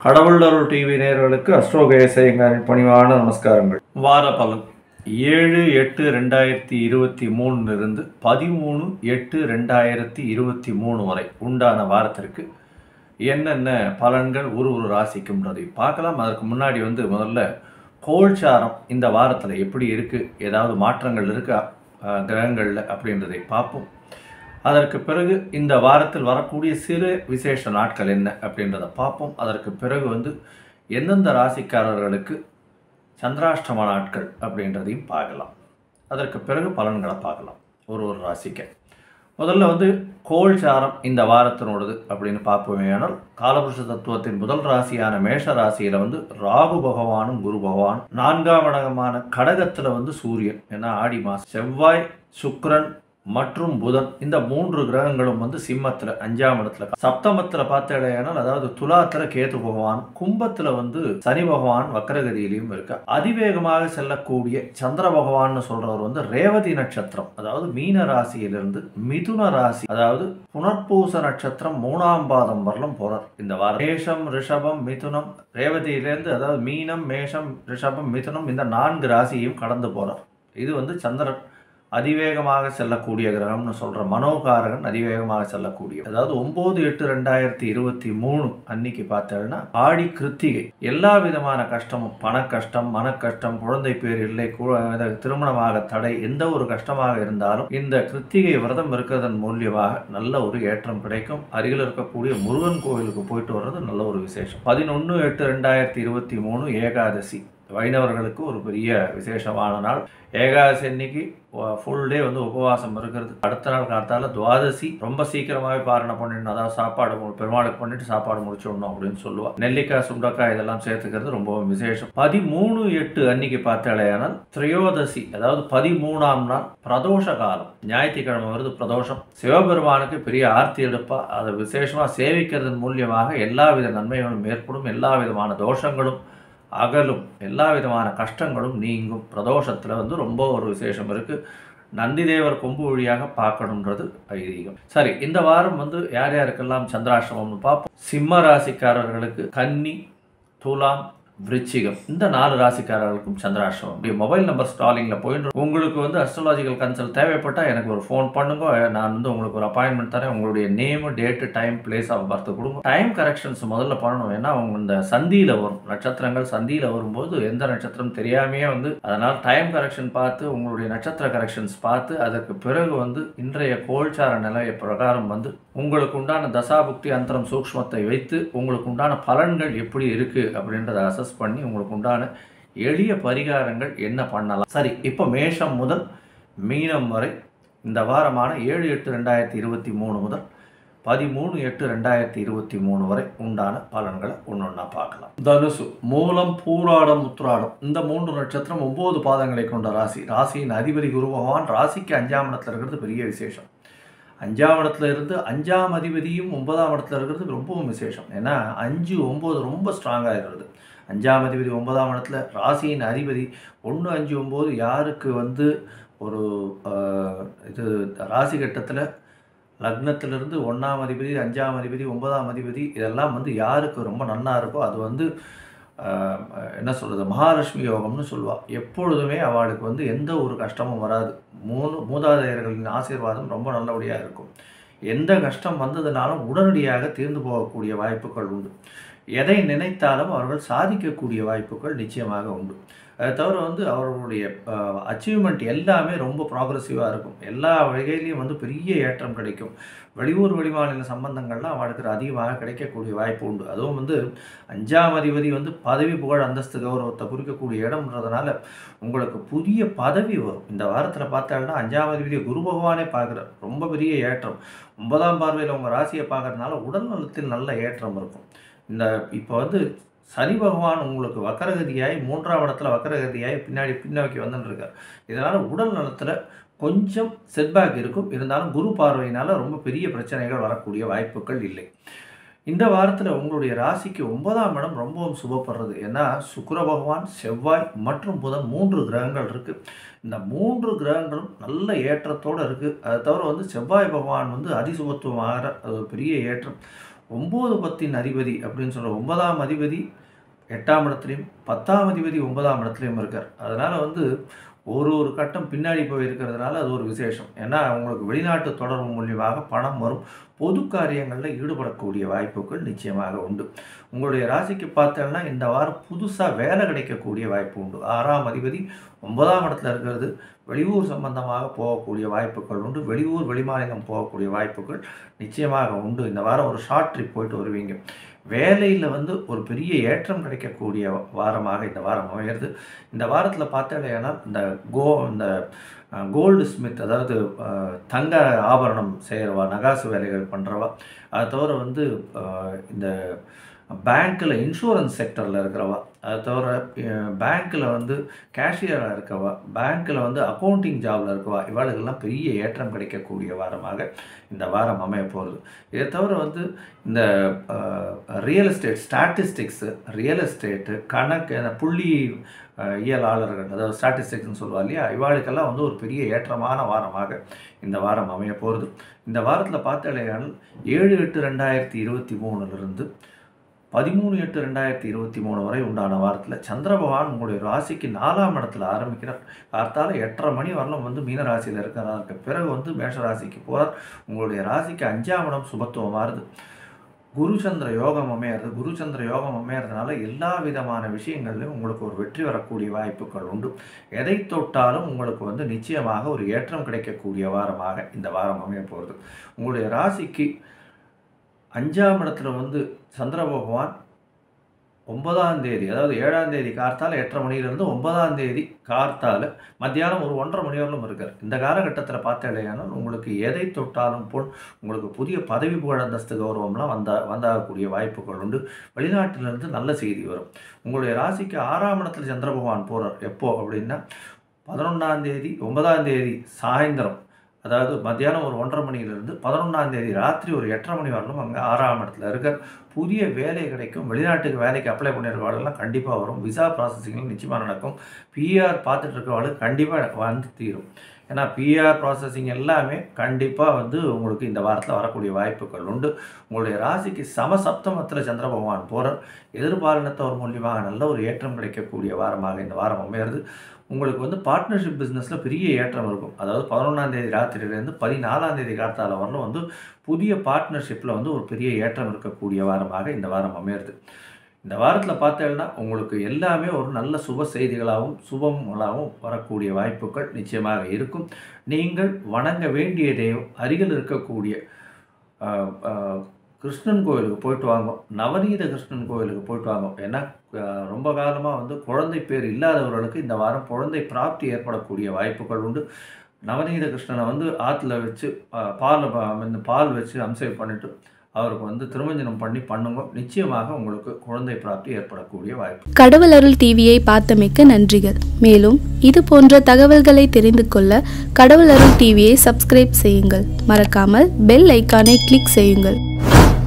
கடவுளருள் TV நேயர்களுக்கு அஸ்ட்ரோகேசையங்காரின் பணிவான நமஸ்காரங்கள் வார பலன் ஏழு எட்டு ரெண்டாயிரத்தி இருபத்தி மூணுலேருந்து பதிமூணு எட்டு ரெண்டாயிரத்தி இருபத்தி மூணு வரை உண்டான வாரத்திற்கு என்னென்ன பலன்கள் ஒரு ஒரு ராசிக்கும்ன்றதை பார்க்கலாம் அதற்கு முன்னாடி வந்து முதல்ல கோல்சாரம் இந்த வாரத்தில் எப்படி இருக்குது ஏதாவது மாற்றங்கள் இருக்கா அஹ், கிரகங்கள்ல அப்படின்றதை பார்ப்போம் அதற்கு பிறகு இந்த வாரத்தில் வரக்கூடிய சிறு விசேஷ நாட்கள் என்ன அப்படின்றத பார்ப்போம் அதற்கு பிறகு வந்து எந்தெந்த ராசிக்காரர்களுக்கு சந்திராஷ்டம நாட்கள் அப்படின்றதையும் பார்க்கலாம் அதற்கு பிறகு பலன்களை பார்க்கலாம் ஒரு ஒரு ராசிக்கு முதல்ல வந்து கோல்சாரம் இந்த வாரத்தினோடது அப்படின்னு பார்ப்போமே ஆனால் காலபுருஷ தத்துவத்தின் முதல் ராசியான மேஷ ராசியில் வந்து ராகு பகவானும் குரு பகவான் நான்காம் இடமான கடகத்தில் வந்து சூரியன் ஏன்னா ஆடி மாதம் செவ்வாய் சுக்கிரன் மற்றும் புதன் இந்த மூன்று கிரகங்களும் வந்து சிம்மத்தில் அஞ்சாம் இடத்துல சப்தமத்தில் பார்த்தேனால் அதாவது துலாத்துல கேது பகவான் கும்பத்தில் வந்து சனி பகவான் வக்கரகதியிலையும் இருக்கு அதிவேகமாக செல்லக்கூடிய சந்திர பகவான்னு சொல்றவர் வந்து ரேவதி நட்சத்திரம் அதாவது மீன ராசியிலிருந்து மிதுன ராசி அதாவது புனர்பூச நட்சத்திரம் மூணாம் பாதம் வரலும் போறார் இந்த வாரம் மேஷம் ரிஷபம் மிதுனம் ரேவதியிலேருந்து அதாவது மீனம் மேஷம் ரிஷபம் மிதுனம் இந்த நான்கு ராசியையும் கடந்து போறார் இது வந்து சந்திரன் அதிவேகமாக செல்லக்கூடிய கிரகம்னு சொல்கிற மனோகாரகன் அதிவேகமாக செல்லக்கூடிய அதாவது ஒம்பது எட்டு ரெண்டாயிரத்தி இருபத்தி மூணு அன்னைக்கு பார்த்தேன்னா ஆடி கிருத்திகை எல்லா விதமான கஷ்டமும் பண கஷ்டம் மன கஷ்டம் குழந்தை பேர் இல்லை கு- இது திருமணமாக தடை எந்த ஒரு கஷ்டமாக இருந்தாலும் இந்த கிருத்திகை விரதம் இருக்கிறதன் மூலியமாக நல்ல ஒரு ஏற்றம் கிடைக்கும் அருகில் இருக்கக்கூடிய முருகன் கோவிலுக்கு போயிட்டு வர்றது நல்ல ஒரு விசேஷம் பதினொன்று எட்டு ரெண்டாயிரத்தி இருபத்தி மூணு ஏகாதசி வைணவர்களுக்கு ஒரு பெரிய விசேஷமான நாள் ஏகாதசி அன்னைக்கு ஃபுல் டே வந்து உபவாசம் இருக்கிறது அடுத்த நாள் காத்தால துவாதசி ரொம்ப சீக்கிரமாகவே பாரணை பண்ணிடணும் அதாவது சாப்பாடு மு- பெருமாளுக்கு பண்ணிட்டு சாப்பாடு முடிச்சிடணும் அப்படின்னு சொல்லுவா நெல்லிக்காய் சுண்டக்காய் இதெல்லாம் சேர்த்துக்கிறது ரொம்ப விசேஷம் பதிமூணு எட்டு அன்னைக்கு பார்த்தாலேயானால் திரையோதசி அதாவது பதிமூணாம் நாள் பிரதோஷ காலம் ஞாயிற்றுக்கிழமை வருது பிரதோஷம் சிவபெருமானுக்கு பெரிய ஆர்த்தி எடுப்பா அதை விசேஷமாக சேவிக்கிறதன் மூலியமாக எல்லா வித நன்மைகளும் ஏற்படும் எல்லா விதமான தோஷங்களும் அகலும் எல்லா விதமான கஷ்டங்களும் நீங்கும் பிரதோஷத்தில் வந்து ரொம்ப ஒரு விசேஷம் இருக்குது நந்திதேவர் கொம்பு வழியாக பார்க்கணுன்றது ஐதீகம் சரி இந்த வாரம் வந்து யார் யாருக்கெல்லாம் சந்திராஷ்டமம்னு பார்ப்போம் சிம்ம ராசிக்காரர்களுக்கு கன்னி துலாம் விருச்சிகம் இந்த நாலு ராசிக்காரர்களுக்கும் சந்திராஷ்டமம் இப்படி மொபைல் நம்பர் ஸ்டாலிங்கில் போயிட்டு உங்களுக்கு வந்து அஸ்ட்ராலாஜிக்கல் கன்சல்ட் தேவைப்பட்டால் எனக்கு ஒரு ஃபோன் பண்ணுங்க நான் வந்து உங்களுக்கு ஒரு அப்பாயின்மெண்ட் தரேன் உங்களுடைய name date time place of birth கொடுங்க டைம் கரெக்ஷன்ஸ் முதல்ல பண்ணணும் ஏன்னா அவங்க இந்த சந்தியில் வரும் நட்சத்திரங்கள் சந்தியில் வரும்போது எந்த நட்சத்திரம் தெரியாமையே வந்து அதனால் டைம் கரெக்ஷன் பார்த்து உங்களுடைய நட்சத்திர கரெக்ஷன்ஸ் பார்த்து அதற்கு பிறகு வந்து இன்றைய கோல்சார நிலைய பிரகாரம் வந்து உங்களுக்கு உண்டான தசாபுக்தி அந்தரம் சூக்ஷ்மத்தை வைத்து உங்களுக்கு உண்டான பலன்கள் எப்படி இருக்கு அப்படின்றத அசஸ் பண்ணி உங்களுக்கு உண்டான எளிய பரிகாரங்கள் என்ன பண்ணலாம் சரி இப்போ மேஷம் முதல் மீனம் வரை இந்த வாரமான ஏழு எட்டு ரெண்டாயிரத்தி இருபத்தி மூணு முதல் பதிமூணு எட்டு ரெண்டாயிரத்தி இருபத்தி மூணு வரை உண்டான பலன்களை ஒன்றொன்னா பார்க்கலாம் தனுசு மூலம் பூராடம் உத்ராடம் இந்த மூன்று நட்சத்திரம் ஒன்பது பாதங்களை கொண்ட ராசி ராசியின் அதிபதி குரு பகவான் ராசிக்கு அஞ்சாம் இடத்துல இருக்கிறது பெரிய விசேஷம் அஞ்சாம் இடத்துல இருந்து அஞ்சாம் அதிபதியும் ஒன்பதாம் இடத்துல இருக்கிறது ரொம்பவும் விசேஷம் ஏன்னா அஞ்சு ஒம்பது ரொம்ப ஸ்ட்ராங்காக இருக்கிறது அஞ்சாம் அதிபதி ஒன்பதாம் இடத்துல ராசியின் அதிபதி ஒன்று அஞ்சு ஒம்பது யாருக்கு வந்து ஒரு ஆஹ், இது ராசி கட்டத்தில் லக்னத்திலிருந்து ஒன்றாம் அதிபதி அஞ்சாம் அதிபதி ஒன்பதாம் அதிபதி இதெல்லாம் வந்து யாருக்கு ரொம்ப நன்னா இருக்கோ அது வந்து ஆஹ், என்ன சொல்கிறது மகாலட்சுமி யோகம்னு சொல்லுவாள் எப்பொழுதுமே அவளுக்கு வந்து எந்த ஒரு கஷ்டமும் வராது மூணு மூதாதையர்களின் ஆசீர்வாதம் ரொம்ப நல்லபடியாக இருக்கும் எந்த கஷ்டம் வந்ததுனாலும் உடனடியாக தீர்ந்து போகக்கூடிய வாய்ப்புகள் உண்டு எதை நினைத்தாலும் அவர்கள் சாதிக்கக்கூடிய வாய்ப்புகள் நிச்சயமாக உண்டு அதை தவிர வந்து அவர்களுடைய அச்சீவ்மெண்ட் எல்லாமே ரொம்ப ப்ராக்ரஸிவாக இருக்கும் எல்லா வகையிலையும் வந்து பெரிய ஏற்றம் கிடைக்கும் வெளியூர் வெளிமாநில சம்பந்தங்கள்லாம் அவளுக்கு அதிகமாக கிடைக்கக்கூடிய வாய்ப்பு உண்டு அதுவும் வந்து அஞ்சாம் அதிபதி வந்து பதவி புகழ் அந்தஸ்து கௌரவத்தை குறிக்கக்கூடிய இடம்ன்றதுனால உங்களுக்கு புதிய பதவி வரும் இந்த வாரத்தில் பார்த்தாங்கன்னா அஞ்சாம் அதிபதியை குரு பகவானே பார்க்குறார் ரொம்ப பெரிய ஏற்றம் ஒன்பதாம் பார்வையில் உங்கள் ராசியை பார்க்கறதுனால உடல் நலத்தில் நல்ல ஏற்றம் இருக்கும் இந்த இப்போ வந்து சனி பகவான் உங்களுக்கு வக்கரகதியாய் மூன்றாம் இடத்துல வக்கரகதியாய் பின்னாடி பின்னோக்கி வந்துட்டு இருக்கார் இதனால் உடல் நலத்தில் கொஞ்சம் செட்பேக் இருக்கும் இருந்தாலும் குரு பார்வையினால் ரொம்ப பெரிய பிரச்சனைகள் வரக்கூடிய வாய்ப்புகள் இல்லை இந்த வாரத்தில் உங்களுடைய ராசிக்கு ஒன்பதாம் இடம் ரொம்பவும் சுபப்படுறது ஏன்னா சுக்கிர பகவான் செவ்வாய் மற்றும் புதன் மூன்று கிரகங்கள் இருக்குது இந்த மூன்று கிரகங்களும் நல்ல ஏற்றத்தோடு இருக்குது அதை தவிர வந்து செவ்வாய் பகவான் வந்து அதிசுபத்துவமாகிற அது ஒரு பெரிய ஏற்றம் ஒம்பது பத்தின் அதிபதி அப்படின்னு சொல்கிற ஒன்பதாம் அதிபதி எட்டாம் இடத்துலையும் பத்தாம் அதிபதி ஒன்பதாம் இடத்துலையும் இருக்கார் அதனால் வந்து ஒரு ஒரு கட்டம் பின்னாடி போய் இருக்கிறதுனால அது ஒரு விசேஷம் ஏன்னா உங்களுக்கு வெளிநாட்டு தொடர்பு மூலியமாக பணம் வரும் பொது காரியங்களில் ஈடுபடக்கூடிய வாய்ப்புகள் நிச்சயமாக உண்டு உங்களுடைய ராசிக்கு பார்த்தோம்னா இந்த வாரம் புதுசாக வேலை கிடைக்கக்கூடிய வாய்ப்பு உண்டு ஆறாம் அதிபதி ஒன்பதாம் இடத்துல இருக்கிறது வெளியூர் சம்பந்தமாக போகக்கூடிய வாய்ப்புகள் உண்டு வெளியூர் வெளிமாநிலம் போகக்கூடிய வாய்ப்புகள் நிச்சயமாக உண்டு இந்த வாரம் ஒரு ஷார்ட் ட்ரிப் போயிட்டு வருவீங்க வேலையில் வந்து ஒரு பெரிய ஏற்றம் கிடைக்கக்கூடிய வாரமாக இந்த வாரம் அமைகிறது இந்த வாரத்தில் பார்த்தீங்கன்னா இந்த கோ இந்த கோல்டு ஸ்மித் அதாவது அஹ், தங்க ஆபரணம் செய்கிறவா நகாசு வேலைகள் பண்ணுறவா அதை தவிர வந்து அஹ், இந்த பேங்க்கில் இன்சூரன்ஸ் செக்டரில் இருக்கிறவா அதை தவிர பேங்க்கில் வந்து கேஷியராக இருக்கவா பேங்க்கில் வந்து அக்கௌண்டிங் ஜாபில் இருக்கவா இவாளுக்கெல்லாம் பெரிய ஏற்றம் கிடைக்கக்கூடிய வாரமாக இந்த வாரம் அமைய போகிறது இதை தவிர வந்து இந்த real estate statistics real estate கணக்கு இந்த புள்ளி அஹ், இயலாளர்கள் அதாவது ஸ்டாட்டிஸ்டிக்ஸ்னு சொல்லுவா இல்லையா இவாளுக்கெல்லாம் வந்து ஒரு பெரிய ஏற்றமான வாரமாக இந்த வாரம் அமைய போகிறது இந்த வாரத்தில் பார்த்தாலேயால் ஏழு எட்டு ரெண்டாயிரத்தி இருபத்தி மூணுலேருந்து பதிமூணு எட்டு ரெண்டாயிரத்தி இருபத்தி மூணு வரை உண்டான வாரத்தில் சந்திர பகவான் உங்களுடைய ராசிக்கு நாலாம் இடத்துல ஆரம்பிக்கிறார் கார்த்தால எட்டரை மணி வரலும் வந்து மீன ராசியில் இருக்கிறாருக்கு பிறகு வந்து மேஷ ராசிக்கு போகிறார் உங்களுடைய ராசிக்கு அஞ்சாம் இடம் சுபத்துவம் மாறுது குருச்சந்திர யோகம் அமையிறது குருச்சந்திர யோகம் அமையறதுனால எல்லா விதமான விஷயங்கள்லையும் உங்களுக்கு ஒரு வெற்றி வரக்கூடிய வாய்ப்புகள் உண்டு எதை தொட்டாலும் உங்களுக்கு வந்து நிச்சயமாக ஒரு ஏற்றம் கிடைக்கக்கூடிய வாரமாக இந்த வாரம் அமைய போகிறது உங்களுடைய ராசிக்கு அஞ்சாம் இடத்துல வந்து சந்திர பகவான் ஒன்பதாம் தேதி அதாவது ஏழாம் தேதி கார்த்தால எட்டரை மணியிலிருந்து ஒன்பதாம் தேதி கார்த்தால மத்தியானம் ஒரு ஒன்றரை மணி வரலும் இருக்கார் இந்த காலகட்டத்தில் பார்த்தாலேயானால் உங்களுக்கு எதை தொட்டாலும் போல் உங்களுக்கு புதிய பதவி புகழ் அந்தஸ்து கௌரவம்லாம் வந்தா வந்தாகக்கூடிய வாய்ப்புகள் உண்டு வெளிநாட்டிலிருந்து நல்ல செய்தி வரும் உங்களுடைய ராசிக்கு ஆறாம் இடத்துல சந்திர பகவான் போகிறார் எப்போ அப்படின்னா பதினொன்றாம் தேதி ஒன்பதாம் தேதி சாயந்தரம் அதாவது மத்தியானம் ஒரு ஒன்றரை மணியிலிருந்து பதினொன்றாம் தேதி ராத்திரி ஒரு எட்டரை மணி வரலும் அங்கே ஆறாம் இடத்துல இருக்க புதிய வேலை கிடைக்கும் வெளிநாட்டுக்கு வேலைக்கு அப்ளை பண்ணியிருக்கவாளெல்லாம் கண்டிப்பாக வரும் விசா ப்ராசஸிங்கில் நிச்சயமாக நடக்கும் பிஆர் பார்த்துட்டு இருக்கவாளுக்கு கண்டிப்பாக வந்து தீரும் ஏன்னா பிஆர் ப்ராசஸிங் எல்லாமே கண்டிப்பாக வந்து உங்களுக்கு இந்த வாரத்தில் வரக்கூடிய வாய்ப்புகள் உண்டு உங்களுடைய ராசிக்கு சமசப்தமத்தில் சந்திர பகவான் போகிறார் எதிர்பாலினத்தவர் மூலியமாக நல்ல ஒரு ஏற்றம் கிடைக்கக்கூடிய வாரமாக இந்த வாரம் அமையிறது உங்களுக்கு வந்து பார்ட்னர்ஷிப் பிஸ்னஸில் பெரிய ஏற்றம் இருக்கும் அதாவது பதினொன்றாம் தேதி ராத்திரியிலேருந்து பதினாலாம் தேதி காத்தால வரலும் வந்து புதிய பார்ட்னர்ஷிப்பில் வந்து ஒரு பெரிய ஏற்றம் இருக்கக்கூடிய வாரமாக இந்த வாரம் அமையிறது இந்த வாரத்தில் பார்த்தீங்கன்னா உங்களுக்கு எல்லாமே ஒரு நல்ல சுப செய்திகளாகவும் சுபங்களாகவும் வரக்கூடிய வாய்ப்புகள் நிச்சயமாக இருக்கும் நீங்கள் வணங்க வேண்டிய தெய்வம் அருகில் இருக்கக்கூடிய ஆஹ், ஆஹ், கிருஷ்ணன் கோயிலுக்கு போயிட்டு வாங்க நவநீத கிருஷ்ணன் கோயிலுக்கு போயிட்டு வாங்க ஏன்னா ஆஹ், ரொம்ப காலமாக வந்து குழந்தை பேர் இல்லாதவர்களுக்கு இந்த வாரம் குழந்தை பிராப்தி ஏற்படக்கூடிய வாய்ப்புகள் உண்டு நவநீத கிருஷ்ணனை வந்து ஆற்றுல வச்சு ஆஹ், பால் ப- இந்த பால் வச்சு அம்சம் பண்ணிட்டு அவருக்கு வந்து திருமஞ்சனம் பண்ணி பண்ணுங்க நிச்சயமாக உங்களுக்கு குழந்தை பிராப்தி ஏற்படக்கூடிய வாய்ப்பு கடவுள் அருள் டிவியை பார்த்தமைக்க நன்றிகள் மேலும் இது போன்ற தகவல்களை தெரிந்து கொள்ள கடவுள் அருள் டிவியை சப்ஸ்கிரைப் செய்யுங்கள் மறக்காமல் பெல் ஐக்கானை கிளிக் செய்யுங்கள்